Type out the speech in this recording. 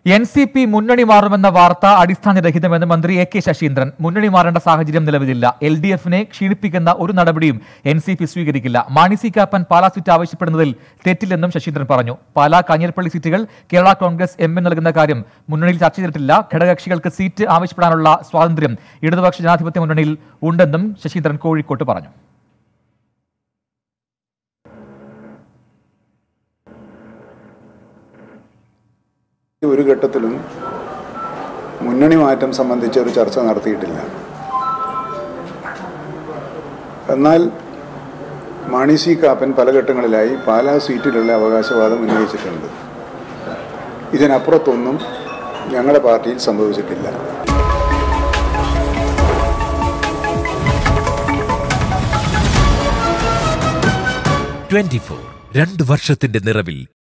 N C P മുന്നണി മാറുമെന്ന വാർത്ത അടിസ്ഥാനരഹിതമെന്ന് മന്ത്രി എ കെ ശശീന്ദ്രൻ മുന്നണി മാറേണ്ട സാഹചര്യം നിലവിലില്ല എൽ ഡി എഫിനെ ക്ഷീണിപ്പിക്കുന്ന ഒരു നടപടിയും എൻ സി പി സ്വീകരിക്കില്ല മാണി സി കാപ്പൻ പാലാ സീറ്റ് ആവശ്യപ്പെടുന്നതിൽ തെറ്റില്ലെന്നും ശശീന്ദ്രൻ പറഞ്ഞു പാലാ കാഞ്ഞിരപ്പള്ളി സീറ്റുകൾ കേരള കോൺഗ്രസ് എം നൽകുന്ന കാര്യം മുന്നണിയിൽ ചർച്ച ചെയ്തിട്ടില്ല ഘടകകക്ഷികൾക്ക് സീറ്റ് ആവശ്യപ്പെടാനുള്ള സ്വാതന്ത്ര്യം ഇടതുപക്ഷ ജനാധിപത്യ മുന്നണിയിൽ ഉണ്ടെന്നും ശശീന്ദ്രൻ കോഴിക്കോട്ട് പറഞ്ഞു ഒരു ഘട്ടത്തിലും മുന്നണി മാറ്റം സംബന്ധിച്ച ഒരു ചർച്ച നടത്തിയിട്ടില്ല എന്നാൽ മാണി സി കാപ്പൻ പല ഘട്ടങ്ങളിലായി പാലാ സീറ്റിലുള്ള അവകാശവാദം ഉന്നയിച്ചിട്ടുണ്ട് ഇതിനപ്പുറത്തൊന്നും ഞങ്ങളുടെ പാർട്ടിയിൽ സംഭവിച്ചിട്ടില്ല ട്വന്റി ഫോർ രണ്ട് വർഷത്തിന്റെ നിറവിൽ